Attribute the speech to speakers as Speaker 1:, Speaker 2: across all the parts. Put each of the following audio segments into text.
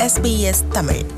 Speaker 1: SBS Tamil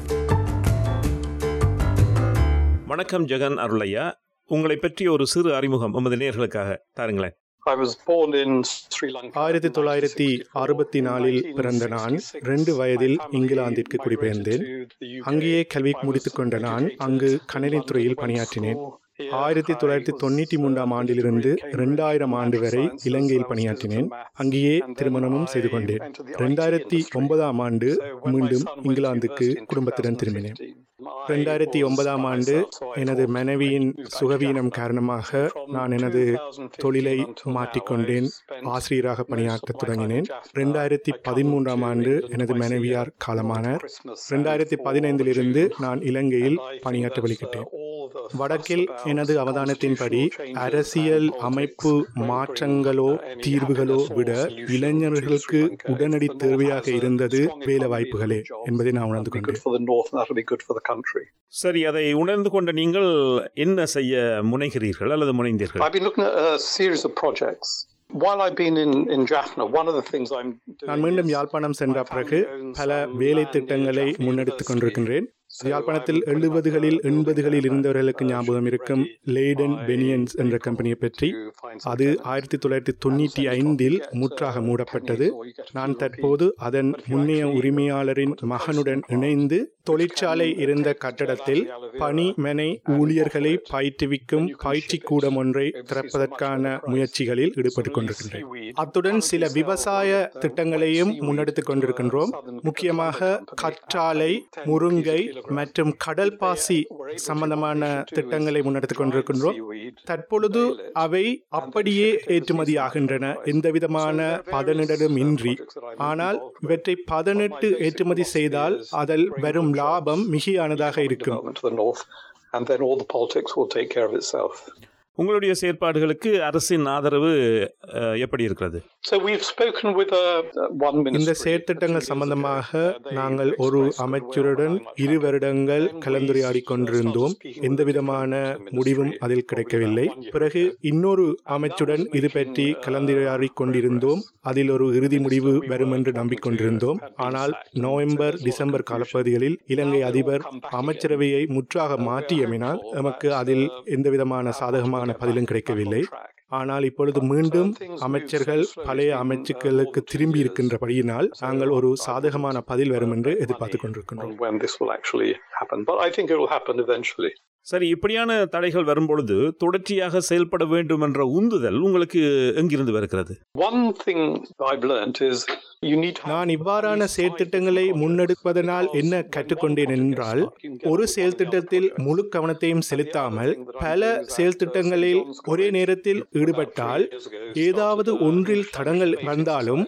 Speaker 2: வணக்கம் ஜெகன் அருளையா உங்களை பற்றி ஒரு சிறு அறிமுகம் எமது நேர்களுக்காக தாருங்களேன்
Speaker 3: I was born in Sri Lanka.
Speaker 4: ஆயிரத்தி தொள்ளாயிரத்தி அறுபத்தி நாலில் பிறந்த நான் ரெண்டு வயதில் இங்கிலாந்திற்கு குடிபெயர்ந்தேன் அங்கேயே கல்வி முடித்துக் கொண்ட நான் அங்கு கணினித்துறையில் பணியாற்றினேன் ஆயிரத்தி தொள்ளாயிரத்தி தொண்ணூற்றி மூன்றாம் ஆண்டிலிருந்து இரண்டாயிரம் ஆண்டு வரை இலங்கையில் பணியாற்றினேன் அங்கேயே திருமணமும் செய்து கொண்டேன் ரெண்டாயிரத்தி ஒன்பதாம் ஆண்டு மீண்டும் இங்கிலாந்துக்கு குடும்பத்துடன் திரும்பினேன் ரெண்டாயிரத்தி ஒன்பதாம் ஆண்டு எனது மனைவியின் சுகவீனம் காரணமாக நான் எனது தொழிலை மாற்றிக்கொண்டேன் ஆசிரியராக பணியாற்றத் தொடங்கினேன் ரெண்டாயிரத்தி பதிமூன்றாம் ஆண்டு எனது மனைவியார் காலமானார் ரெண்டாயிரத்தி பதினைந்திலிருந்து நான் இலங்கையில் பணியாற்ற வழிகிட்டேன் வடக்கில் எனது அவதானத்தின்படி அரசியல் அமைப்பு மாற்றங்களோ தீர்வுகளோ விட இளைஞர்களுக்கு உடனடி தேவையாக இருந்தது வேலை வாய்ப்புகளே என்பதை நான் உணர்ந்து
Speaker 3: Be good
Speaker 4: கொண்டேன்
Speaker 3: for the north, and that'll be good for the country.
Speaker 2: சரி அதை உணர்ந்து கொண்ட நீங்கள் என்ன செய்ய முனைகிறீர்கள் அல்லது முனைந்தீர்கள்
Speaker 3: I've been looking at a series of projects. While I've been in, in Jaffna, one of the things I'm doing
Speaker 4: நான் மீண்டும்
Speaker 3: is
Speaker 4: யாழ்ப்பாணம் சென்ற
Speaker 3: my
Speaker 4: பிறகு
Speaker 3: family owns
Speaker 4: பல
Speaker 3: some
Speaker 4: வேலை
Speaker 3: land
Speaker 4: திட்டங்களை
Speaker 3: near Jaffna
Speaker 4: முன்னெடுத்துக்
Speaker 3: University.
Speaker 4: கொண்டிருக்கின்றேன்
Speaker 3: So
Speaker 4: யாழ்ப்பாணத்தில்
Speaker 3: I'm putting up
Speaker 4: எழுபதுகளில்
Speaker 3: a building
Speaker 4: எண்பதுகளில்
Speaker 3: there
Speaker 4: இருந்தவர்களுக்கு
Speaker 3: that, uh,
Speaker 4: ஞாபகம்
Speaker 3: should be
Speaker 4: இருக்கும்
Speaker 3: ready
Speaker 4: லேடன்
Speaker 3: by
Speaker 4: பெனியன்ஸ் என்ற
Speaker 3: April
Speaker 4: கம்பெனியை பற்றி
Speaker 3: to find some
Speaker 4: அது
Speaker 3: tenants.
Speaker 4: ஆயிரத்தி தொள்ளாயிரத்தி தொண்ணூற்றி
Speaker 3: And so
Speaker 4: ஐந்தில்
Speaker 3: you get,
Speaker 4: முற்றாக
Speaker 3: uh,
Speaker 4: மூடப்பட்டது
Speaker 3: pennies or you get a
Speaker 4: நான்
Speaker 3: few
Speaker 4: தற்போது
Speaker 3: rupees.
Speaker 4: அதன்
Speaker 3: But if you
Speaker 4: முன்னைய
Speaker 3: actually
Speaker 4: உரிமையாளரின்
Speaker 3: put the
Speaker 4: மகனுடன்
Speaker 3: person
Speaker 4: இணைந்து தொழிற்சாலை
Speaker 3: can
Speaker 4: இருந்த
Speaker 3: take to
Speaker 4: கட்டடத்தில்
Speaker 3: Lavia Alvira
Speaker 4: பணிமனை
Speaker 3: and
Speaker 4: ஊழியர்களை
Speaker 3: offer it.
Speaker 4: பயிற்றுவிக்கும்
Speaker 3: And you can
Speaker 4: பயிற்சி
Speaker 3: ship it
Speaker 4: கூடம் ஒன்றை
Speaker 3: overseas at much
Speaker 4: திறப்பதற்கான
Speaker 3: lower price.
Speaker 4: முயற்சிகளில்
Speaker 3: So
Speaker 4: ஈடுபட்டுக்
Speaker 3: we
Speaker 4: கொண்டிருக்கின்றேன்
Speaker 3: seaweed.
Speaker 4: அத்துடன் சில
Speaker 3: Currently sell
Speaker 4: விவசாய
Speaker 3: the
Speaker 4: திட்டங்களையும்
Speaker 3: wet
Speaker 4: முன்னெடுத்துக்
Speaker 3: seaweed
Speaker 4: கொண்டிருக்கின்றோம்
Speaker 3: to a southern
Speaker 4: முக்கியமாக
Speaker 3: company
Speaker 4: கற்றாழை
Speaker 3: at 10
Speaker 4: முருங்கை
Speaker 3: rupees a kilogram.
Speaker 4: மற்றும் கடல் பாசி சம்பந்தமான திட்டங்களை முன்னெடுத்துக் கொண்டிருக்கின்றோம் தற்பொழுது அவை அப்படியே ஏற்றுமதி ஆகின்றன எந்தவிதமான பதனிடலும் இன்றி ஆனால் இவற்றை பதனிட்டு ஏற்றுமதி செய்தால் அதில் வரும் லாபம் மிகையானதாக இருக்கும்
Speaker 3: development to the north, and then all the politics will take care of itself.
Speaker 2: உங்களுடைய செயற்பாடுகளுக்கு அரசின் ஆதரவு அஹ், எப்படி இருக்கிறது
Speaker 3: So we've spoken with a, one ministry.
Speaker 4: இந்த செயற்திட்டங்கள் சம்பந்தமாக நாங்கள் ஒரு அமைச்சருடன் இரு வருடங்கள் கலந்துரையாடி கொண்டிருந்தோம் எந்தவிதமான முடிவும் அதில் கிடைக்கவில்லை பிறகு இன்னொரு அமைச்சுடன் இது பற்றி கலந்துரையாடி கொண்டிருந்தோம் அதில் ஒரு இறுதி முடிவு வரும் என்று நம்பிக்கொண்டிருந்தோம் ஆனால் நவம்பர் டிசம்பர் காலப்பகுதிகளில் இலங்கை அதிபர் அமைச்சரவையை முற்றாக மாற்றியமினால் எமக்கு அதில் எந்தவிதமான சாதகமான பதிலும் கிடைக்கவில்லை ஆனால் இப்பொழுது மீண்டும் அமைச்சர்கள் பழைய அமைச்சுக்களுக்கு திரும்பி இருக்கின்றபடியினால் நாங்கள் ஒரு சாதகமான பதில் வரும் என்று எதிர்பார்த்துக் கொண்டிருக்கின்றோம்
Speaker 3: on when this will actually happen. But I think it will happen eventually.
Speaker 2: சரி இப்படியான தடைகள் வரும்பொழுது தொடர்ச்சியாக செயல்பட வேண்டும் என்ற உந்துதல் உங்களுக்கு எங்கிருந்து வருகிறது
Speaker 3: One thing I've learned is you need to have
Speaker 4: நான் இவ்வாறான செயற்திட்டங்களை முன்னெடுப்பதனால் என்ன கற்றுக்கொண்டேன் என்றால் ஒரு செயல்திட்டத்தில் முழு கவனத்தையும் செலுத்தாமல் பல செயல்திட்டங்களில் ஒரே நேரத்தில் ஈடுபட்டால் ஏதாவது ஒன்றில் தடங்கள் வந்தாலும்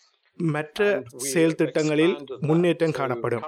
Speaker 4: மற்ற செயல்திட்டங்களில் முன்னேற்றம் காணப்படும்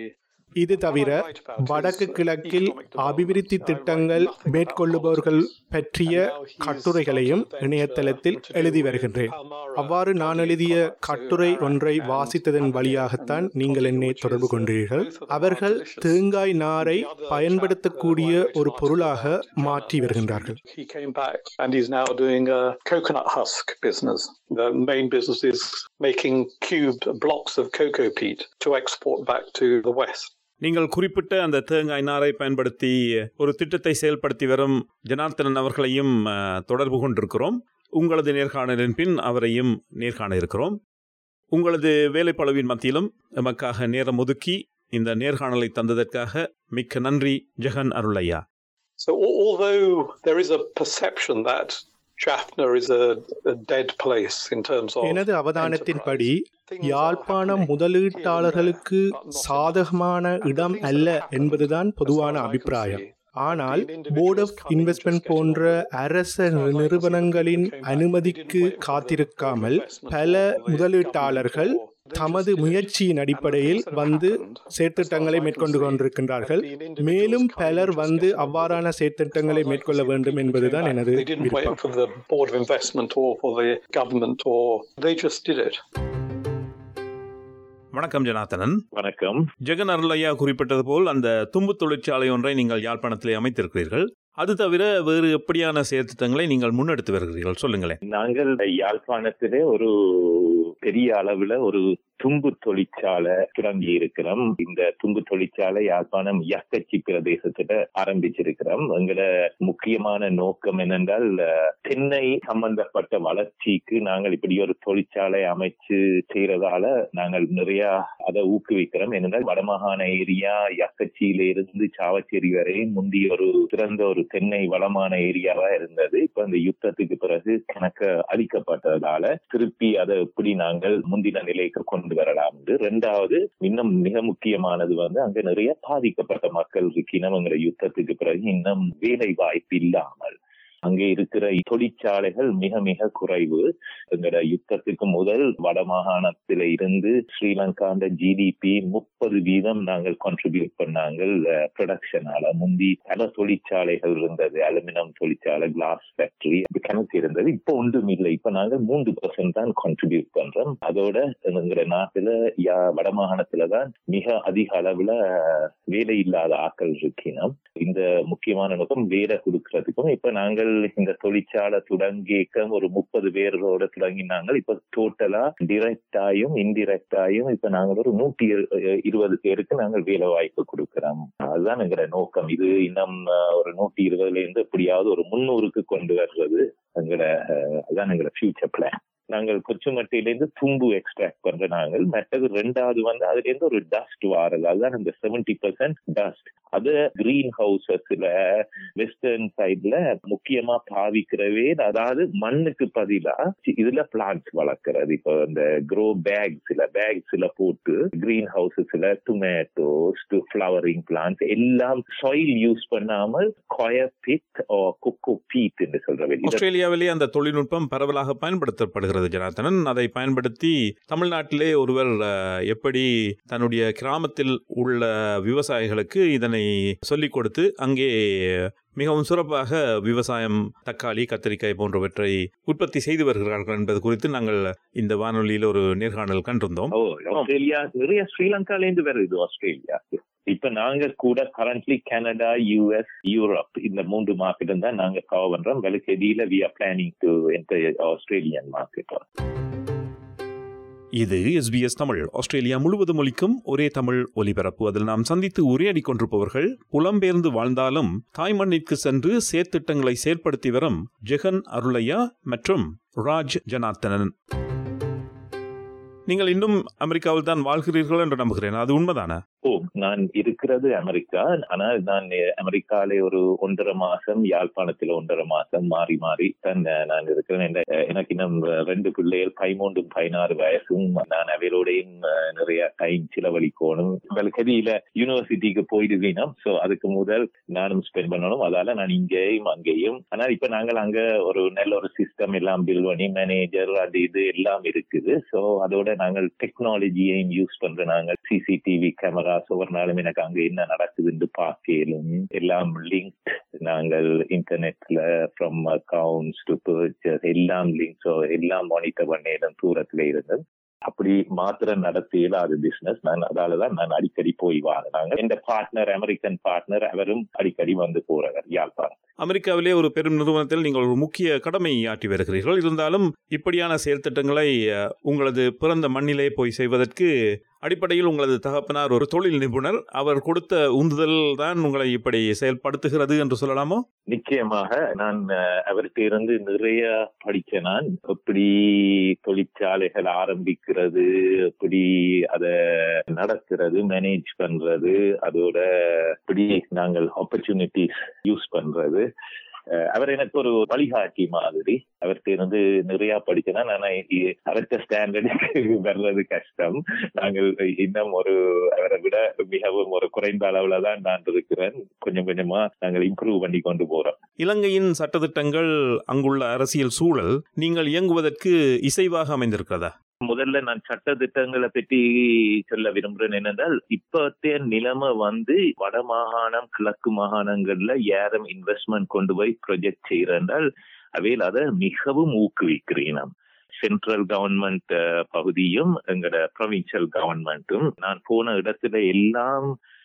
Speaker 4: இது தவிர வடக்கு கிழக்கில் அபிவிருத்தி திட்டங்கள் மேற்கொள்ளுபவர்கள் பற்றிய கட்டுரைகளையும் இணையதளத்தில் எழுதி வருகின்றேன் அவ்வாறு நான் எழுதிய கட்டுரை ஒன்றை வாசித்ததன் வழியாகத்தான் நீங்கள் என்னை தொடர்பு கொண்டீர்கள் அவர்கள் தேங்காய் நாரை பயன்படுத்தக்கூடிய ஒரு பொருளாக மாற்றி வருகின்றார்கள்
Speaker 3: He came back and he's now doing a coconut husk business. The main business is making cubed blocks of cocoa peat to export back to the West.
Speaker 2: நீங்கள் குறிப்பிட்ட அந்த தேங்காய் நாரை பயன்படுத்தி ஒரு திட்டத்தை செயல்படுத்தி வரும் ஜனார்த்தனன் அவர்களையும் அஹ், தொடர்பு கொண்டிருக்கிறோம் உங்களது நேர்காணலின் பின் அவரையும் நேர்காண இருக்கிறோம் உங்களது வேலைப்பளவின் மத்தியிலும் எமக்காக நேரம் ஒதுக்கி இந்த நேர்காணலை தந்ததற்காக மிக்க நன்றி Jagan அருளையா
Speaker 3: So al- although there is a perception that Jaffna is a, a dead place in terms of
Speaker 4: எனது அவதானத்தின்படி
Speaker 3: enterprise,
Speaker 4: யாழ்ப்பாணம் முதலீட்டாளர்களுக்கு சாதகமான இடம் அல்ல என்பதுதான் பொதுவான அபிப்பிராயம் ஆனால் போர்ட் ஆஃப் இன்வெஸ்ட்மெண்ட் போன்ற அரச நிறுவனங்களின் அனுமதிக்கு காத்திருக்காமல் பல முதலீட்டாளர்கள் தமது முயற்சியின் அடிப்படையில் வந்து செயற்திட்டங்களை மேற்கொண்டு கொண்டிருக்கின்றார்கள் மேலும் பலர் வந்து அவ்வாறான செயற்திட்டங்களை மேற்கொள்ள வேண்டும் என்பதுதான் எனது
Speaker 3: They didn't wait
Speaker 4: விருப்பம்
Speaker 3: for the Board of Investment or for the government, or they just did it.
Speaker 2: வணக்கம் ஜனார்த்தனன்
Speaker 5: வணக்கம்
Speaker 2: ஜெகன் அருளையா குறிப்பிட்டது போல் அந்த தும்பு தொழிற்சாலை ஒன்றை நீங்கள் யாழ்ப்பாணத்திலே அமைத்திருக்கிறீர்கள் அது தவிர வேறு எப்படியான செயற்திட்டங்களை நீங்கள் முன்னெடுத்து வருகிறீர்கள் சொல்லுங்களேன்
Speaker 5: நாங்கள் யாழ்ப்பாணத்திலே ஒரு பெரிய அளவுல ஒரு
Speaker 1: தும்பு தொழிற்சாலை தொடங்கி இருக்கிறோம் இந்த தும்பு தொழிற்சாலை யாழ்ப்பாணம் யக்கச்சி பிரதேசத்துல ஆரம்பிச்சிருக்கிறோம் எங்கள முக்கியமான நோக்கம் என்னென்றால் தென்னை சம்பந்தப்பட்ட வளர்ச்சிக்கு நாங்கள் இப்படி ஒரு தொழிற்சாலை அமைச்சு செய்யறதால நாங்கள் நிறைய அதை ஊக்குவிக்கிறோம் என்னென்றால் வடமாகாண ஏரியா யக்கச்சியில இருந்து சாவச்சேரி வரை முந்தைய ஒரு சிறந்த ஒரு தென்னை வளமான ஏரியாவா இருந்தது இப்ப அந்த யுத்தத்துக்கு பிறகு கணக்க அளிக்கப்பட்டதால திருப்பி அதை எப்படி நாங்கள் முந்தின நிலைக்கு கொண்டு வரலாம் ரெண்டாவது இன்னும் மிக முக்கியமானது வந்து அங்க நிறைய பாதிக்கப்பட்ட மக்கள் இருக்கினவங்கிற யுத்தத்துக்கு பிறகு இன்னும் வேலை வாய்ப்பு இல்லாமல் அங்கே இருக்கிற தொழிற்சாலைகள் மிக மிக குறைவு எங்களோட யுத்தத்துக்கு முதல் வடமாகாணத்தில இருந்து ஸ்ரீலங்காண்ட ஜிடிபி முப்பது வீதம் நாங்கள் கான்ட்ரிபியூட் பண்ணாங்க ப்ரொடக்ஷனால முந்தி பல தொழிற்சாலைகள் இருந்தது அலுமினியம் தொழிற்சாலை கிளாஸ் ஃபேக்டரி கணக்கு இருந்தது இப்போ ஒன்றும் இல்லை இப்ப நாங்கள் மூன்று பர்சன்ட் தான் கான்ட்ரிபியூட் பண்றோம் அதோட எங்கிற நாட்டுல யா வடமாகாணத்துல தான் மிக அதிக அளவுல வேலை இல்லாத ஆக்கள் இருக்கினோம் இந்த முக்கியமான நோக்கம் வேலை கொடுக்கறதுக்கும் இப்ப நாங்கள் இந்த தொழிற்சாலை தொடங்கிக்க ஒரு முப்பது பேரோட தொடங்கினாங்க இப்ப டோட்டலா டிரெக்டாயும் இன்டிரெக்டாயும் இப்ப நாங்கள் ஒரு நூத்தி இருபது பேருக்கு நாங்கள் வேலை வாய்ப்பு கொடுக்கிறோம் அதுதான் எங்கிற நோக்கம் இது இன்னும் ஒரு நூத்தி இருபதுல இருந்து எப்படியாவது ஒரு முன்னூறுக்கு கொண்டு வர்றது எங்கட அதுதான் எங்களோட ஃபியூச்சர் பிளான் நாங்கள் கொச்சுமட்டையிலேருந்து தும்பு எக்ஸ்ட்ராக்ட் பண்ற நாங்கள் மற்றது ரெண்டாவது வந்து அதுல இருந்து ஒரு டஸ்ட் வாரது அதுதான் இந்த செவன்டி பர்சன்ட் டஸ்ட் அது கிரீன் ஹவுசஸ்ல வெஸ்டர்ன் சைட்ல முக்கியமா பாவிக்கிறவே அதாவது மண்ணுக்கு பதிலா இதுல பிளான்ட்ஸ் வளர்க்கறது இப்போ இந்த க்ரோ பேக்ஸ்ல பேக்ஸ்ல போட்டு கிரீன் ஹவுசஸ்ல டொமேட்டோஸ் டு ஃபிளவரிங் பிளான்ட்ஸ் எல்லாம் சாயில் யூஸ் பண்ணாமல் கொயர் பிட் கொக்கோ பீட் என்று சொல்ற
Speaker 2: ஆஸ்திரேலியாவிலே அந்த தொழில்நுட்பம் பரவலாக பயன்படுத்தப்படுகிறது ஜனார்த்தனன் அதை பயன்படுத்தி தமிழ்நாட்டிலே ஒருவர் எப்படி தன்னுடைய கிராமத்தில் உள்ள விவசாயிகளுக்கு இதனை சொல்லிக் கொடுத்து அங்கே மிகவும் சிறப்பாக விவசாயம் தக்காளி கத்திரிக்காய் போன்றவற்றை உற்பத்தி செய்து வருகிறார்கள் என்பது குறித்து நாங்கள் இந்த வானொலியில் ஒரு நேர்காணல் கண்டிருந்தோம்
Speaker 1: ஆஸ்திரேலியா நிறைய ஸ்ரீலங்கால இருந்து வருது ஆஸ்திரேலியா இப்ப நாங்க கூட கரண்ட்லி கனடா யூஎஸ் யூரோப் இந்த மூன்று மார்க்கெட்டும் தான் நாங்க கவர் பண்றோம் வெளுக்கெதியில we are planning to enter Australian market
Speaker 2: இது எஸ்பிஎஸ் தமிழ் ஆஸ்திரேலியா முழுவதும் ஒலிக்கும் ஒரே தமிழ் ஒலிபரப்பு அதில் நாம் சந்தித்து உரையாடி கொண்டிருப்பவர்கள் புலம்பெயர்ந்து வாழ்ந்தாலும் தாய் மண்ணிற்கு சென்று செயற்திட்டங்களை செயல்படுத்தி வரும் ஜெகன் அருளையா மற்றும் ராஜ் ஜனார்த்தனன் நீங்கள் இன்னும் அமெரிக்காவில் தான் வாழ்கிறீர்கள் என்று நம்புகிறேன் அது உண்மைதானே
Speaker 1: ஓ நான் இருக்கிறது அமெரிக்கா ஆனால் நான் அமெரிக்காலே ஒரு ஒன்றரை மாசம் யாழ்ப்பாணத்துல ஒன்றரை மாசம் மாறி மாறி தான் நான் இருக்கிறேன் எனக்கு இன்னும் ரெண்டு பிள்ளைகள் பதிமூன்றும் பதினாறு வயசும் நான் அவையோடையும் நிறைய டைம் செலவழிக்கணும் கதியில யூனிவர்சிட்டிக்கு போயிடுவீனா சோ அதுக்கு முதல் நானும் ஸ்பெண்ட் பண்ணணும் அதால நான் இங்கேயும் அங்கேயும் ஆனால் இப்ப நாங்கள் அங்க ஒரு நல்ல ஒரு சிஸ்டம் எல்லாம் பில் பண்ணி மேனேஜர் அது இது எல்லாம் இருக்குது சோ அதோட நாங்கள் டெக்னாலஜியையும் யூஸ் பண்ற நாங்கள் சிசிடிவி கேமரா ஒவ்வொரு நாளும் எனக்கு அங்க என்ன நடக்குதுன்னு பார்க்கலும் எல்லாம் லிங்க் நாங்கள் இன்டர்நெட்ல ஃப்ரம் அக்கவுண்ட்ஸ் டு பர்ச்சஸ் எல்லாம் லிங்க் எல்லாம் மானிட்டர் பண்ணிடும் தூரத்துல இருந்து அப்படி மாத்திரம் நடத்தியல அது பிசினஸ் நான் அதாலதான் நான் அடிக்கடி போய் வாங்கினாங்க எந்த பார்ட்னர் அமெரிக்கன் பார்ட்னர் அவரும் அடிக்கடி வந்து போறவர் யாழ்ப்பாணம்
Speaker 2: அமெரிக்காவிலே ஒரு பெரும் நிறுவனத்தில் நீங்கள் ஒரு முக்கிய கடமை ஆற்றி வருகிறீர்கள் இருந்தாலும் இப்படியான செயல் திட்டங்களை உங்களது பிறந்த மண்ணிலே போய் செய்வதற்கு அடிப்படையில் உங்களது தகப்பனார் ஒரு தொழில் நிபுணர் அவர் கொடுத்த உந்துதல் தான் உங்களை இப்படி செயல்படுத்துகிறது என்று சொல்லலாமோ
Speaker 1: நிச்சயமாக நான் அவர்கிட்ட இருந்து நிறைய படிச்ச நான் எப்படி தொழிற்சாலைகள் ஆரம்பிக்கிறது எப்படி அதை நடத்துறது மேனேஜ் பண்றது அதோட எப்படி நாங்கள் ஆப்பர்ச்சுனிட்டிஸ் யூஸ் பண்றது அவர் எனக்கு ஒரு வழிகாட்டி மாதிரி அவர்கிட்ட இருந்து நிறைய படிச்சேன்னா நான் அடுத்த ஸ்டாண்டர்டுக்கு வர்றது கஷ்டம் நாங்கள் இன்னும் ஒரு அவரை விட மிகவும் ஒரு குறைந்த அளவுல தான் நான் இருக்கிறேன் கொஞ்சம் கொஞ்சமா நாங்கள் இம்ப்ரூவ் பண்ணி கொண்டு போறோம்
Speaker 2: இலங்கையின் சட்டத்திட்டங்கள் அங்குள்ள அரசியல் சூழல் நீங்கள் இயங்குவதற்கு இசைவாக அமைந்திருக்கிறதா
Speaker 1: முதல்ல நான் சட்ட திட்டங்களை பற்றி சொல்ல விரும்புறேன் என்னென்றால் இப்பத்திய நிலைமை வந்து வட மாகாணம் கிழக்கு மாகாணங்கள்ல யாரும் இன்வெஸ்ட்மெண்ட் கொண்டு போய் ப்ரொஜெக்ட் செய்யறால் அவையில் அதை மிகவும் ஊக்குவிக்கிறேன் சென்ட்ரல் கவர்மெண்ட் பகுதியும் எங்கட ப்ரொவின்சியல் கவர்மெண்ட்டும் நான் போன இடத்துல எல்லாம்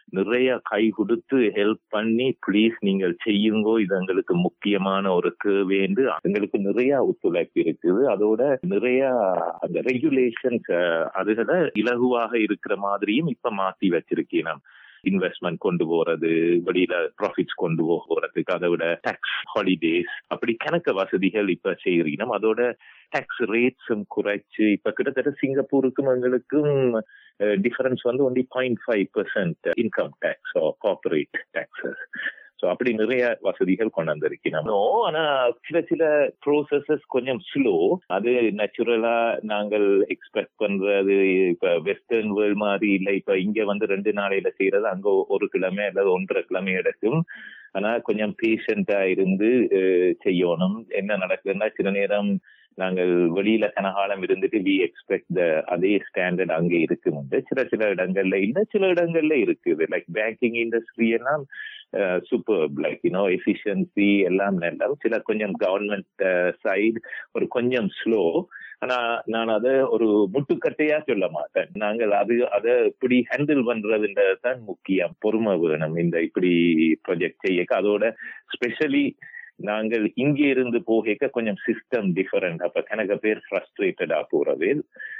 Speaker 1: நிறைய கை கொடுத்து ஹெல்ப் பண்ணி ப்ளீஸ் நீங்கள் செய்யுங்கோ இது எங்களுக்கு முக்கியமான ஒரு தேவைன்னு எங்களுக்கு நிறைய ஒத்துழைப்பு இருக்குது அதோட நிறைய அந்த ரெகுலேஷன்ஸ் அதுகளை இலகுவாக இருக்கிற மாதிரியும் இப்ப மாத்தி வச்சிருக்கேன் இன்வெஸ்ட்மெண்ட் கொண்டு போறது வெளியில ப்ராஃபிட்ஸ் கொண்டு போறதுக்கு அதை விட டாக்ஸ் ஹாலிடேஸ் அப்படி கணக்க வசதிகள் இப்ப செய்யறீங்க அதோட டாக்ஸ் ரேட்ஸும் குறைச்சு இப்ப கிட்டத்தட்ட சிங்கப்பூருக்கும் எங்களுக்கும் டிஃபரன்ஸ் வந்து only point five percent income tax corporate taxes so அப்படி நிறைய வசதிகள் கொண்டு வந்திருக்கணும் ஆனா சில சில ப்ரோசஸஸ் கொஞ்சம் ஸ்லோ அது நேச்சுரலா நாங்கள் எக்ஸ்பெக்ட் பண்றது இப்ப வெஸ்டர்ன் வேர்ல்ட் மாதிரி இல்லை இப்ப இங்க வந்து ரெண்டு நாளையில செய்யறது அங்க ஒரு கிழமை அல்லது ஒன்றரை கிழமை எடுக்கும் ஆனா கொஞ்சம் பேஷண்டா இருந்து செய்யணும் என்ன நடக்குதுன்னா சில நேரம் நாங்கள் வெளியில கனகாலம் இருந்துட்டு வி எக்ஸ்பெக்ட் த அதே ஸ்டாண்டர்ட் அங்க இருக்குமுண்டு சில சில இடங்கள்ல இல்ல சில இடங்கள்ல இருக்குது லைக் பேங்கிங் இண்டஸ்ட்ரி எல்லாம் சூப்பர் லைக் யூனோ எஃபிஷியன்சி எல்லாம் நல்லா சில கொஞ்சம் கவர்மெண்ட் சைடு ஒரு கொஞ்சம் ஸ்லோ ஆனா நான் அதை ஒரு முட்டுக்கட்டையா சொல்ல மாட்டேன் நாங்கள் அது அதை இப்படி ஹேண்டில் பண்றதுன்றது தான் முக்கியம் பொறுமை வேணும் இந்த இப்படி ப்ராஜெக்ட் செய்ய அதோட ஸ்பெஷலி நாங்கள் இங்கே இருந்து போக கொஞ்சம் சிஸ்டம் டிஃபரெண்ட் அப்ப கணக்க பேர் ஃப்ரஸ்ட்ரேட்டடா போறது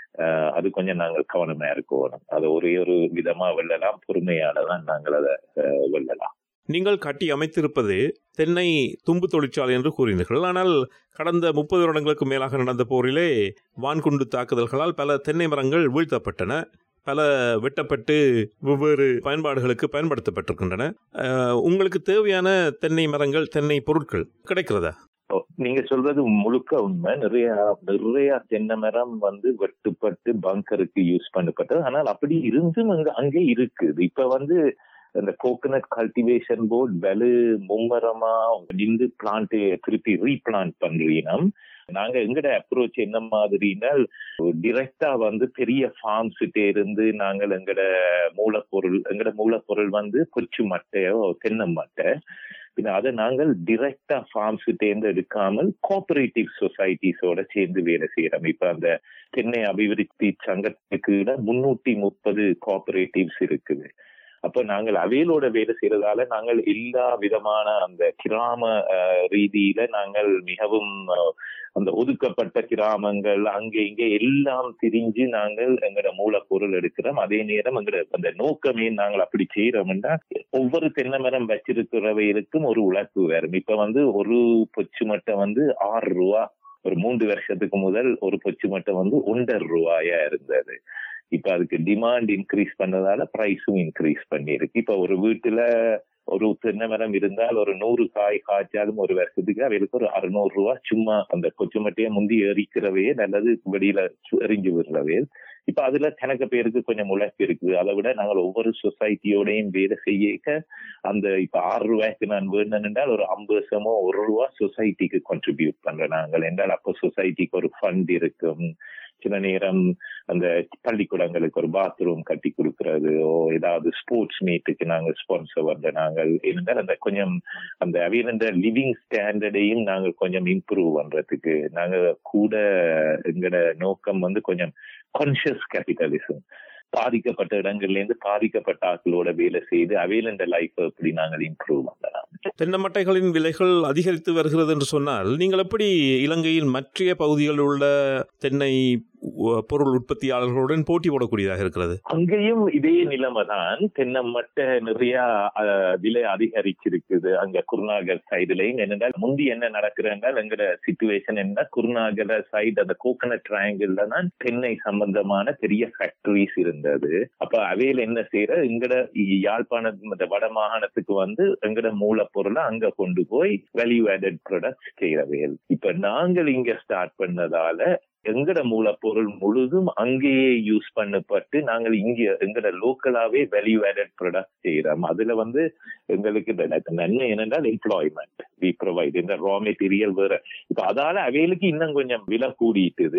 Speaker 1: அது கொஞ்சம் நாங்கள் கவனமா இருக்கணும் அதை ஒரே ஒரு விதமா வெல்லலாம் பொறுமையால தான் நாங்கள் அதை வெல்லலாம்
Speaker 2: நீங்கள் கட்டி அமைத்திருப்பது தென்னை தும்பு தொழிற்சாலை என்று கூறினீர்கள் ஆனால் கடந்த முப்பது வருடங்களுக்கு மேலாக நடந்த போரிலே வான்குண்டு தாக்குதல்களால் பல தென்னை மரங்கள் வீழ்த்தப்பட்டன பல வெட்டப்பட்டு வெவ்வேறு பயன்பாடுகளுக்கு பயன்படுத்தப்பட்டிருக்கின்றன உங்களுக்கு தேவையான தென்னை மரங்கள் தென்னை பொருட்கள் கிடைக்கிறதா
Speaker 1: நீங்க சொல்றது முழுக்க உண்மை நிறைய நிறைய தென்னை மரம் வந்து வெட்டுப்பட்டு பங்கருக்கு யூஸ் பண்ணப்பட்டது ஆனால் அப்படி இருந்தும் அங்க அங்கே இருக்குது இப்ப வந்து இந்த கோகனட் கல்டிவேஷன் போர்ட் வலு மும்மரமா நின்று பிளான்ட் திருப்பி ரீபிளான்ட் பண்றீங்க நாங்க எங்கட அப்ரோச் என்ன மாதிரினா டிரெக்டா வந்து பெரிய ஃபார்ம்ஸ் இருந்து நாங்கள் எங்கட மூலப்பொருள் எங்கட மூலப்பொருள் வந்து கொச்சு மட்டையோ தென்னை மட்டை பின்ன அதை நாங்கள் டிரெக்டா ஃபார்ம்ஸ் தேர்ந்து எடுக்காமல் கோஆபரேட்டிவ் சொசைட்டிஸோட சேர்ந்து வேலை செய்யறோம் இப்ப அந்த தென்னை அபிவிருத்தி சங்கத்துக்கு முன்னூத்தி முப்பது கோஆபரேட்டிவ்ஸ் இருக்குது அப்ப நாங்கள் அவையிலோட வேலை செய்யறதால நாங்கள் எல்லா விதமான அந்த கிராம ரீதியில நாங்கள் மிகவும் அந்த ஒதுக்கப்பட்ட கிராமங்கள் அங்க இங்க எல்லாம் திரிஞ்சு நாங்கள் எங்களோட மூலப்பொருள் எடுக்கிறோம் அதே நேரம் எங்களோட அந்த நோக்கமே நாங்கள் அப்படி செய்யறோம்னா ஒவ்வொரு தென்னை மரம் வச்சிருக்கிறவைகளுக்கும் ஒரு உழைப்பு வரும் இப்ப வந்து ஒரு பொச்சு மட்டம் வந்து ஆறு ரூபா ஒரு மூன்று வருஷத்துக்கு முதல் ஒரு பொச்சு மட்டம் வந்து ஒன்றரை ரூபாயா இருந்தது இப்ப அதுக்கு டிமாண்ட் இன்க்ரீஸ் பண்ணதால பிரைஸும் இன்க்ரீஸ் பண்ணிருக்கு இப்ப ஒரு வீட்டுல ஒரு தென்னை மரம் இருந்தால் ஒரு நூறு காய் காய்ச்சாலும் ஒரு வருஷத்துக்கு அவைகளுக்கு ஒரு அறுநூறு ரூபா சும்மா அந்த கொச்சு மட்டையை முந்தி எரிக்கிறவே நல்லது வெளியில எரிஞ்சு விடுறவே இப்ப அதுல கணக்க பேருக்கு கொஞ்சம் உழைப்பு இருக்குது அதை விட நாங்கள் ஒவ்வொரு சொசைட்டியோடையும் வேலை செய்ய அந்த இப்ப ஆறு ரூபாய்க்கு நான் வேணும் என்றால் ஒரு ஐம்பது சமோ ஒரு ரூபா சொசைட்டிக்கு கான்ட்ரிபியூட் பண்றேன் நாங்கள் என்றால் அப்போ சொசைட்டிக்கு ஒரு ஃபண்ட் இருக்கும் சில நேரம் அந்த பள்ளிக்கூடங்களுக்கு ஒரு பாத்ரூம் கட்டி கொடுக்கறது ஓ ஏதாவது ஸ்போர்ட்ஸ் மீட்டுக்கு நாங்கள் ஸ்பான்சர் வந்த நாங்கள் இருந்தால் அந்த கொஞ்சம் அந்த அவையில லிவிங் ஸ்டாண்டர்டையும் நாங்கள் கொஞ்சம் இம்ப்ரூவ் பண்றதுக்கு நாங்க கூட எங்களோட நோக்கம் வந்து கொஞ்சம் கான்சியஸ் கேபிட்டலிசம் பாதிக்கப்பட்ட இடங்கள்ல இருந்து பாதிக்கப்பட்ட ஆட்களோட வேலை செய்து அவையில இந்த லைஃப் எப்படி நாங்கள் இம்ப்ரூவ் பண்ணலாம்
Speaker 2: தென்னை மட்டைகளின் விலைகள் அதிகரித்து வருகிறது என்று சொன்னால் நீங்கள் எப்படி இலங்கையின் மற்ற பகுதிகளில் உள்ள தென்னை பொருள் உற்பத்தியாளர்களுடன் போட்டி போடக்கூடியதாக இருக்கிறது
Speaker 1: அங்கேயும் இதே நிலைமை தான் தென்னை மட்டை நிறைய விலை அதிகரிச்சிருக்குது அங்க குருநாகர் சைடுலையும் என்னென்றால் முந்தி என்ன நடக்கிறேன்றால் எங்கட சிச்சுவேஷன் என்ன குருநாகர சைடு அந்த கோகனட் ட்ரையாங்கிள் தான் தென்னை சம்பந்தமான பெரிய ஃபேக்டரிஸ் இருந்தது அப்ப அவையில என்ன செய்யற எங்கட யாழ்ப்பாணம் வட மாகாணத்துக்கு வந்து எங்கட மூலப்பொருளை அங்க கொண்டு போய் வேல்யூ ஆடட் ப்ராடக்ட்ஸ் செய்யறவையல் இப்ப நாங்கள் இங்க ஸ்டார்ட் பண்ணதால எங்கட மூலப்பொருள் முழுதும் அங்கேயே யூஸ் பண்ணப்பட்டு நாங்கள் இங்க எங்கட லோக்கலாவே வேல்யூ ஆடட் ப்ராடக்ட் செய்யறோம் அதுல வந்து எங்களுக்கு நன்மை என்னென்றால் எம்ப்ளாய்மெண்ட் வி ப்ரொவைட் இந்த ரா மெட்டீரியல் வேற இப்ப அதால அவைகளுக்கு இன்னும் கொஞ்சம் விலை கூடிட்டுது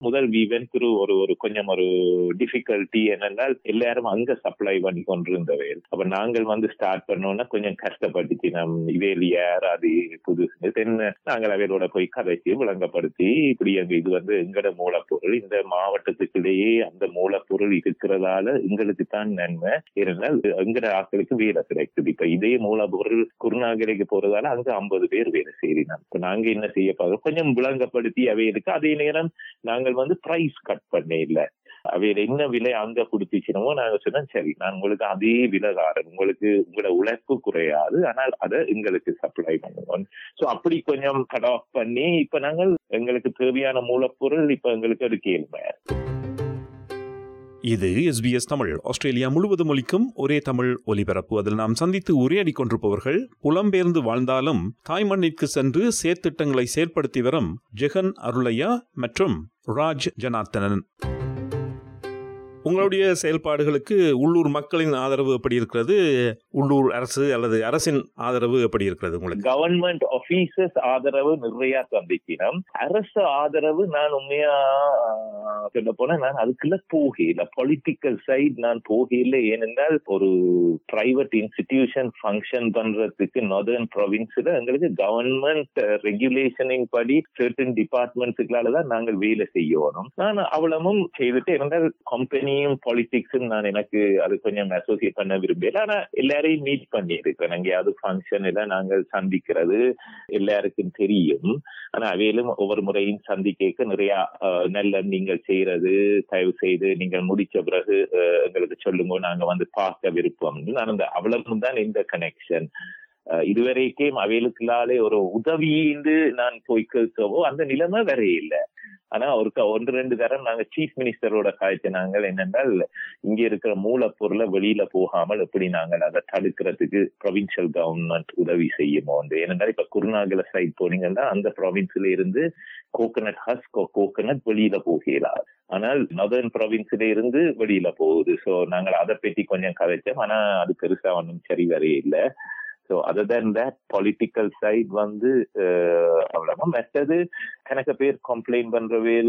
Speaker 1: முதல் வீவன் திரு ஒரு ஒரு கொஞ்சம் ஒரு டிஃபிகல்ட்டி என்னென்னால் எல்லாரும் அங்க சப்ளை பண்ணி கொண்டிருந்தவை அப்ப நாங்கள் வந்து ஸ்டார்ட் பண்ணோம்னா கொஞ்சம் கஷ்டப்பட்டுச்சு நம் இவேலி ஏர் அது புதுசு தென் நாங்கள் அவையோட போய் கதைச்சு விளங்கப்படுத்தி இப்படி அங்க இது வந்து எங்கட மூலப்பொருள் இந்த மாவட்டத்துக்கிடையே அந்த மூலப்பொருள் இருக்கிறதால எங்களுக்கு தான் நன்மை இருந்தால் எங்கட ஆட்களுக்கு வேலை கிடைக்குது இப்ப இதே மூலப்பொருள் குருநாகரைக்கு போறதால அங்க ஐம்பது பேர் வேலை செய்யணும் இப்ப நாங்க என்ன செய்ய பார்க்கிறோம் கொஞ்சம் விளங்கப்படுத்தி அவைகளுக்கு அதே நேரம் நாங்கள் வந்து பிரைஸ் கட் பண்ண இல்ல அவையில என்ன விலை அங்க கொடுத்துச்சுனமோ நாங்க சொன்னோம் சரி நான் உங்களுக்கு அதே விலை தாரேன் உங்களுக்கு உங்களோட உழைப்பு குறையாது ஆனால் அதை எங்களுக்கு சப்ளை பண்ணுவோம் சோ அப்படி கொஞ்சம் கட் ஆஃப் பண்ணி இப்ப நாங்கள் எங்களுக்கு தேவையான மூலப்பொருள் இப்ப எங்களுக்கு அது கேள்மை
Speaker 2: இது எஸ்பிஎஸ் தமிழ் ஆஸ்திரேலியா முழுவதும் ஒலிக்கும் ஒரே தமிழ் ஒலிபரப்பு அதில் நாம் சந்தித்து உரையாடி கொண்டிருப்பவர்கள் புலம்பெயர்ந்து வாழ்ந்தாலும் தாய் மண்ணிற்கு சென்று செயற்திட்டங்களை செயற்படுத்தி வரும் ஜெகன் அருளையா மற்றும் ராஜ் ஜனார்த்தனன் உங்களுடைய செயல்பாடுகளுக்கு உள்ளூர் மக்களின் ஆதரவு எப்படி இருக்கிறது உள்ளூர் அரசு அல்லது அரசின் ஆதரவு எப்படி இருக்கிறது உங்களுக்கு
Speaker 1: கவர்மெண்ட் ஆபீசர்ஸ் ஆதரவு நிறைய சந்திக்கணும் அரசு ஆதரவு நான் உண்மையா சொல்ல போனா நான் அதுக்குள்ள போகல பொலிட்டிக்கல் சைட் நான் போகல ஏனென்றால் ஒரு பிரைவேட் இன்ஸ்டிடியூஷன் ஃபங்க்ஷன் பண்றதுக்கு நார்தர்ன் ப்ரொவின்ஸ்ல எங்களுக்கு கவர்மெண்ட் ரெகுலேஷனின் படி சர்டன் டிபார்ட்மெண்ட்ஸுகளால தான் நாங்கள் வேலை செய்யணும் நான் அவ்வளவும் செய்துட்டு இருந்தால் கம்பெனியும் பாலிடிக்ஸும் நான் எனக்கு அது கொஞ்சம் அசோசியேட் பண்ண விரும்பல ஆனா எல்லாரையும் மீட் பண்ணி இருக்கிறேன் எங்கேயாவது ஃபங்க்ஷன் எல்லாம் நாங்கள் சந்திக்கிறது எல்லாருக்கும் தெரியும் ஆனா அவையிலும் ஒவ்வொரு முறையும் சந்திக்க நிறைய நல்ல நீங்கள் செய்யறது தயவு செய்து நீங்கள் முடிச்ச பிறகு எங்களுக்கு சொல்லுங்க நாங்க வந்து பார்க்க விருப்பம் நான் அந்த அவ்வளவு தான் இந்த கனெக்ஷன் இதுவரைக்கும் அவைகளுக்குள்ளாலே ஒரு உதவிந்து நான் போய் கேட்கவோ அந்த நிலைமை வேற இல்லை ஆனா ஒரு ஒன்று ரெண்டு தரம் நாங்க சீஃப் மினிஸ்டரோட காய்ச்ச நாங்கள் என்னென்றால் இங்க இருக்கிற மூலப்பொருளை வெளியில போகாமல் எப்படி நாங்கள் அதை தடுக்கிறதுக்கு ப்ரொவின்சியல் கவர்மெண்ட் உதவி செய்யுமோ ஏனென்றால் இப்ப குருநாகல சைட் போனீங்கன்னா அந்த ப்ரொவின்ஸ்ல இருந்து கோகனட் ஹஸ்க் கோகனட் வெளியில போகலாது ஆனால் நதர்ன் ப்ரொவின்ஸ்ல இருந்து வெளியில போகுது சோ நாங்கள் அதை பற்றி கொஞ்சம் கதைச்சோம் ஆனா அது பெருசா ஒன்றும் சரி வரையே இல்லை so other than that political side வந்து அவ்வளவா மற்றது கணக்கு பேர் கம்ப்ளைண்ட் பண்றவேல்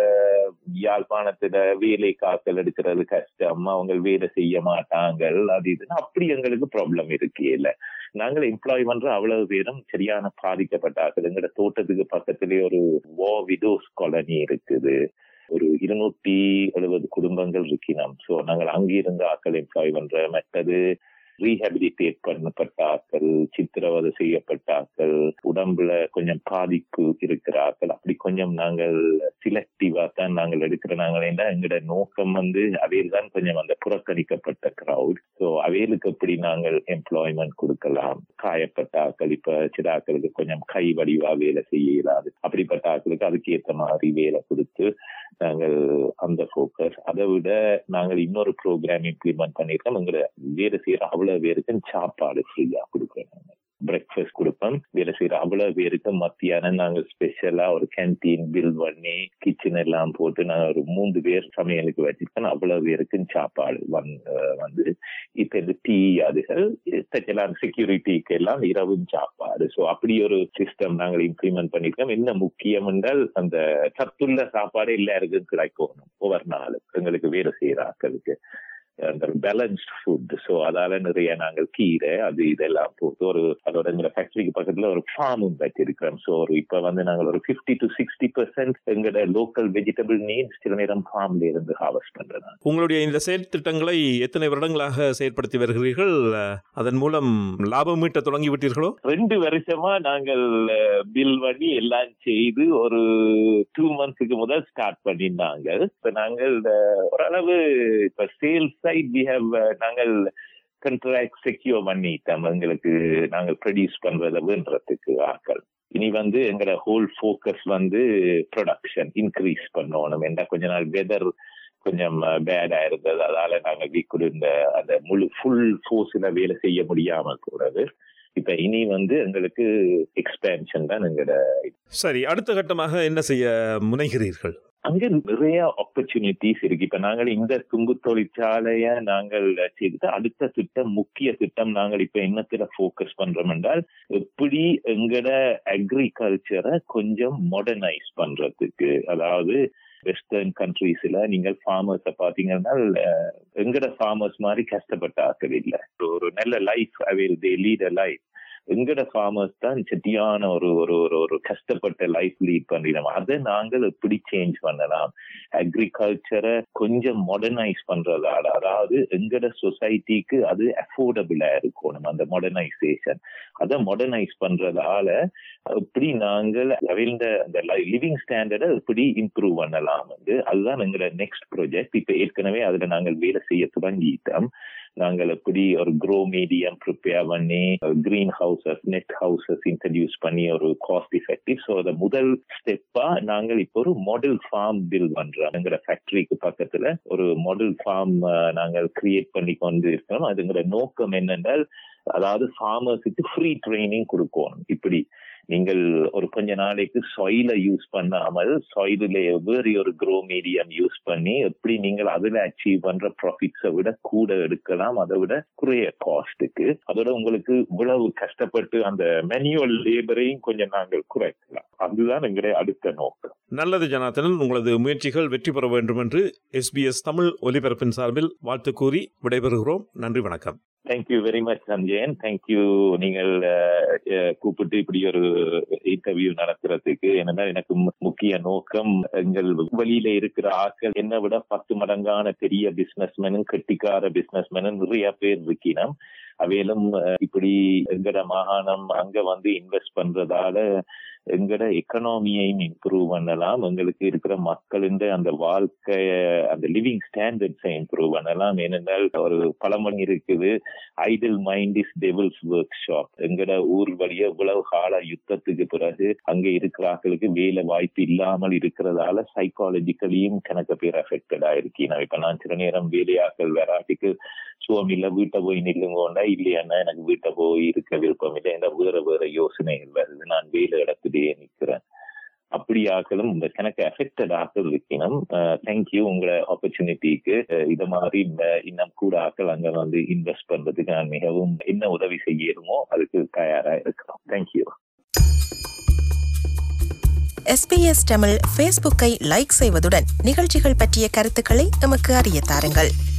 Speaker 1: யாழ்ப்பாணத்துல வேலை காக்கல் எடுக்கிறது கஷ்டம் அவங்க வேலை செய்ய மாட்டாங்க அது இதுன்னு அப்படி எங்களுக்கு ப்ராப்ளம் இருக்கே இல்லை நாங்கள் எம்ப்ளாய் பண்ற அவ்வளவு பேரும் சரியான பாதிக்கப்பட்டார்கள் எங்களோட தோட்டத்துக்கு பக்கத்திலேயே ஒரு வோ விடோஸ் காலனி இருக்குது ஒரு இருநூத்தி எழுபது குடும்பங்கள் இருக்கினோம் சோ நாங்கள் அங்கிருந்து ஆக்கள் எம்ப்ளாய் பண்ற மற்றது ரீஹபிலிட்டேட் பண்ணப்பட்ட ஆக்கள் சித்திரவதை செய்யப்பட்ட ஆக்கள் உடம்புல கொஞ்சம் பாதிப்பு இருக்கிற ஆக்கள் அப்படி கொஞ்சம் நாங்கள் சிலக்டிவா தான் நாங்கள் எடுக்கிற நாங்கள் என்ன எங்களோட நோக்கம் வந்து அவையில் தான் கொஞ்சம் அந்த புறக்கணிக்கப்பட்ட கிரவுட் ஸோ அவைகளுக்கு எப்படி நாங்கள் எம்ப்ளாய்மெண்ட் கொடுக்கலாம் காயப்பட்ட ஆக்கள் இப்ப சில ஆக்களுக்கு கொஞ்சம் கை வடிவா வேலை செய்ய இயலாது அப்படிப்பட்ட ஆக்களுக்கு அதுக்கு ஏற்ற மாதிரி வேலை கொடுத்து நாங்கள் அந்த ஃபோக்கஸ் அதை விட நாங்கள் இன்னொரு ப்ரோக்ராம் இம்ப்ளிமெண்ட் பண்ணியிருக்கோம் எங்களை வேலை செய்யற அவ்வளவு பேருக்கு சாப்பாடு ஃப்ரீயா கொடுக்குறோம் நாங்கள் பிரேக்ஃபாஸ்ட் கொடுப்போம் வேலை செய்யற அவ்வளவு பேருக்கு மத்தியானம் நாங்கள் ஸ்பெஷலா ஒரு கேன்டீன் பில் பண்ணி கிச்சன் எல்லாம் போட்டு நாங்கள் ஒரு மூன்று பேர் சமையலுக்கு வச்சிருக்கோம் அவ்வளவு பேருக்கு சாப்பாடு வந்து இப்ப இந்த டீ அதுகள் தச்சலாம் செக்யூரிட்டிக்கு எல்லாம் இரவும் சாப்பாடு ஸோ அப்படி ஒரு சிஸ்டம் நாங்கள் இம்ப்ளிமெண்ட் பண்ணிருக்கோம் என்ன முக்கியம் என்றால் அந்த சத்துள்ள சாப்பாடு எல்லாருக்கும் கிடைக்கணும் ஒவ்வொரு நாளும் எங்களுக்கு வேலை செய்யற ஆட்களுக்கு அந்த பேலன்ஸ்ட் ஃபுட் ஸோ அதால நிறைய நாங்கள் கீரை அது இதெல்லாம் போட்டு ஒரு அதோட எங்க ஃபேக்டரிக்கு பக்கத்துல ஒரு ஃபார்மும் வச்சிருக்கிறோம் ஸோ ஒரு இப்ப வந்து நாங்கள் ஒரு பிப்டி டு சிக்ஸ்டி பெர்சென்ட் எங்களோட லோக்கல் வெஜிடபிள் நீட்ஸ் சில நேரம் ஃபார்ம்ல இருந்து ஹார்வெஸ்ட் பண்றேன்
Speaker 2: உங்களுடைய இந்த செயல் திட்டங்களை எத்தனை வருடங்களாக செயற்படுத்தி வருகிறீர்கள் அதன் மூலம் லாபம் மீட்ட தொடங்கி விட்டீர்களோ
Speaker 1: ரெண்டு வருஷமா நாங்கள் பில் பண்ணி எல்லாம் செய்து ஒரு டூ மந்த்ஸுக்கு முதல் ஸ்டார்ட் பண்ணியிருந்தாங்க இப்ப நாங்கள் ஓரளவு இப்ப சேல்ஸ் சைட் வி ஹவ் நாங்கள் கண்ட்ராக்ட் செக்யூர் பண்ணிட்டோம் எங்களுக்கு நாங்கள் ப்ரொடியூஸ் பண்றதுன்றதுக்கு ஆக்கள் இனி வந்து எங்களோட ஹோல் ஃபோக்கஸ் வந்து ப்ரொடக்ஷன் இன்க்ரீஸ் பண்ணணும் என்ன கொஞ்ச நாள் வெதர் கொஞ்சம் பேடா இருந்தது அதால நாங்க வீக்குடு இந்த அந்த முழு ஃபுல் ஃபோர்ஸ்ல வேலை செய்ய முடியாம கூடாது இப்ப இனி வந்து எங்களுக்கு எக்ஸ்பேன்ஷன் தான் எங்களோட
Speaker 2: சரி அடுத்த கட்டமாக என்ன செய்ய முனைகிறீர்கள்
Speaker 1: அங்க நிறைய ஆப்பர்ச்சுனிட்டிஸ் இருக்கு இப்ப நாங்கள் இந்த தும்பு தொழிற்சாலைய நாங்கள் செய்துட்டு அடுத்த திட்டம் முக்கிய திட்டம் நாங்கள் இப்ப என்னத்துல போக்கஸ் பண்றோம் என்றால் எப்படி எங்கட அக்ரிகல்ச்சரை கொஞ்சம் மாடர்னைஸ் பண்றதுக்கு அதாவது வெஸ்டர்ன் கண்ட்ரீஸ்ல நீங்கள் ஃபார்மர்ஸ பாத்தீங்கன்னா அஹ், எங்கட ஃபார்மர்ஸ் மாதிரி கஷ்டப்பட்ட ஆக்கள் இல்ல ஒரு நல்ல life avail they lead a life எங்கட ஃபார்மர்ஸ் தான் செட்டியான ஒரு ஒரு ஒரு ஒரு கஷ்டப்பட்ட லைஃப் லீட் பண்ணிடும் அதை நாங்கள் எப்படி சேஞ்ச் பண்ணலாம் அக்ரிகல்ச்சரை கொஞ்சம் மாடர்னைஸ் பண்றதால அதாவது எங்கட சொசைட்டிக்கு அது அஃபோர்டபுளா இருக்கணும் அந்த மாடர்னைசேஷன் அதை மாடர்னைஸ் பண்றதால எப்படி நாங்கள் அவைந்த அந்த லிவிங் ஸ்டாண்டர்டை எப்படி இம்ப்ரூவ் பண்ணலாம் வந்து அதுதான் எங்களோட நெக்ஸ்ட் ப்ராஜெக்ட் இப்ப ஏற்கனவே அதுல நாங்கள் வேலை செய்ய தொடங்கிட்டோம் நாங்கள் எப்படி ஒரு க்ரோ மீடியம் ப்ரிப்பேர் பண்ணி green houses net houses introduce பண்ணி ஒரு காஸ்ட் எஃபெக்டிவ் ஸோ அதை முதல் ஸ்டெப்பா நாங்கள் இப்போ ஒரு மாடல் ஃபார்ம் பில் பண்றோம் எங்கிற ஃபேக்டரிக்கு பக்கத்துல ஒரு மாடல் ஃபார்ம் நாங்கள் கிரியேட் பண்ணி கொண்டு இருக்கோம் அதுங்கிற நோக்கம் என்னென்றால் அதாவது ஃபார்மர்ஸுக்கு ஃப்ரீ ட்ரைனிங் கொடுக்கணும் இப்படி நீங்கள் ஒரு கொஞ்ச நாளைக்கு சாயில யூஸ் பண்ணாமல் சாயில வேறு ஒரு க்ரோ மீடியம் யூஸ் பண்ணி எப்படி நீங்கள் அதுல அச்சீவ் பண்ற ப்ராஃபிட்ஸை விட கூட எடுக்கலாம் அதை விட குறைய காஸ்ட்டுக்கு அதோட உங்களுக்கு இவ்வளவு கஷ்டப்பட்டு அந்த மேனுவல் லேபரையும் கொஞ்சம் நாங்கள் குறைக்கலாம் அதுதான் எங்களுடைய அடுத்த நோக்கம்
Speaker 2: நல்லது ஜனார்த்தனன் உங்களது முயற்சிகள் வெற்றி பெற வேண்டும் என்று எஸ்பிஎஸ் தமிழ் ஒலிபரப்பின் சார்பில் வாழ்த்து கூறி விடைபெறுகிறோம் நன்றி வணக்கம்
Speaker 1: thank you very much Sanjayan thank you நீங்கள் அஹ், அஹ், கூப்பிட்டு இப்படி ஒரு இன்டர்வியூ நடத்துறதுக்கு என்னன்னா எனக்கு மு- முக்கிய நோக்கம் எங்கள் வழியில இருக்கிற ஆட்கள் என்னை விட பத்து மடங்கான பெரிய பிசினஸ்மேனும் கெட்டிக்கார பிசினஸ்மேனும் நிறைய பேர் இருக்கினோம் அவையிலும் அஹ், இப்படி எங்கட மாகாணம் அங்க வந்து இன்வெஸ்ட் பண்றதால எங்கட எக்கனாமியையும் இம்ப்ரூவ் பண்ணலாம் எங்களுக்கு இருக்கிற மக்களின் அந்த வாழ்க்கைய அந்த லிவிங் ஸ்டாண்டர்ட்ஸை இம்ப்ரூவ் பண்ணலாம் ஏனென்றால் ஒரு பழமொழி இருக்குது idle mind is devil's work எங்கட ஊர் வழியா இவ்வளவு கால யுத்தத்துக்கு பிறகு அங்க இருக்கிற ஆட்களுக்கு வேலை வாய்ப்பு இல்லாமல் இருக்கிறதால சைக்காலஜிக்கலியும் கணக்க பேர் அஃபெக்டட் ஆயிருக்கீங்க இப்ப நான் சில நேரம் வேலையாக்கள் வெராட்டிக்கு சுவம் இல்ல வீட்டை போய் நில்லுங்கோண்டா இல்லையாண்ணா எனக்கு வீட்டை போய் இருக்க விருப்பம் இல்லை ஏன்னா வேற வேற யோசனைகள் வருது நான் வேலை இடத்துலயே நிக்கிறேன் அப்படி ஆக்களும் இந்த கணக்கு அஃபெக்டட் ஆக்கள் இருக்கணும் தேங்க்யூ உங்களோட ஆப்பர்ச்சுனிட்டிக்கு இத மாதிரி இந்த இன்னும் கூட ஆக்கள் அங்க வந்து இன்வெஸ்ட் பண்றதுக்கு நான் மிகவும் என்ன உதவி செய்யணுமோ அதுக்கு தயாரா இருக்கிறோம் தேங்க்யூ
Speaker 5: எஸ்பிஎஸ் தமிழ் ஃபேஸ்புக்கை லைக் செய்வதுடன் நிகழ்ச்சிகள் பற்றிய கருத்துக்களை எமக்கு அறிய தாருங்கள்